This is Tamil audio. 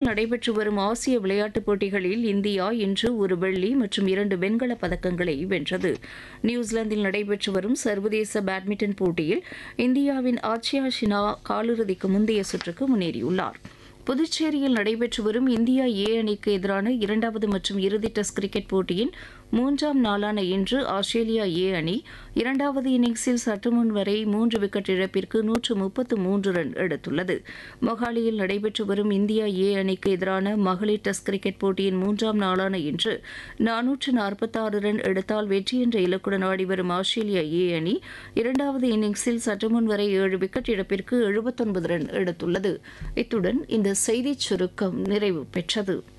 நடைபெற்று வரும் ஆசிய விளையாட்டுப் போட்டிகளில் இந்தியா இன்று ஒரு வெள்ளி மற்றும் இரண்டு வெண்கலப் பதக்கங்களை வென்றது நியூசிலாந்தில் நடைபெற்று வரும் சர்வதேச பேட்மிண்டன் போட்டியில் இந்தியாவின் ஆச்சியா ஷினா காலிறுதிக்கு முந்தைய சுற்றுக்கு முன்னேறியுள்ளார் புதுச்சேரியில் நடைபெற்று வரும் இந்தியா ஏ அணிக்கு எதிரான இரண்டாவது மற்றும் இறுதி டெஸ்ட் கிரிக்கெட் போட்டியின் மூன்றாம் நாளான இன்று ஆஸ்திரேலியா ஏ அணி இரண்டாவது இன்னிங்ஸில் சற்று முன் வரை மூன்று விக்கெட் இழப்பிற்கு நூற்று முப்பத்து மூன்று ரன் எடுத்துள்ளது மொஹாலியில் நடைபெற்று வரும் இந்தியா ஏ அணிக்கு எதிரான மகளிர் டெஸ்ட் கிரிக்கெட் போட்டியின் மூன்றாம் நாளான இன்று நானூற்று நாற்பத்தாறு ரன் எடுத்தால் வெற்றி என்ற இலக்குடன் ஆடிவரும் ஆஸ்திரேலியா ஏ அணி இரண்டாவது இன்னிங்ஸில் சற்று முன் வரை ஏழு விக்கெட் இழப்பிற்கு எழுபத்தொன்பது ரன் எடுத்துள்ளது இத்துடன் இந்த செய்திச் சுருக்கம் நிறைவு பெற்றது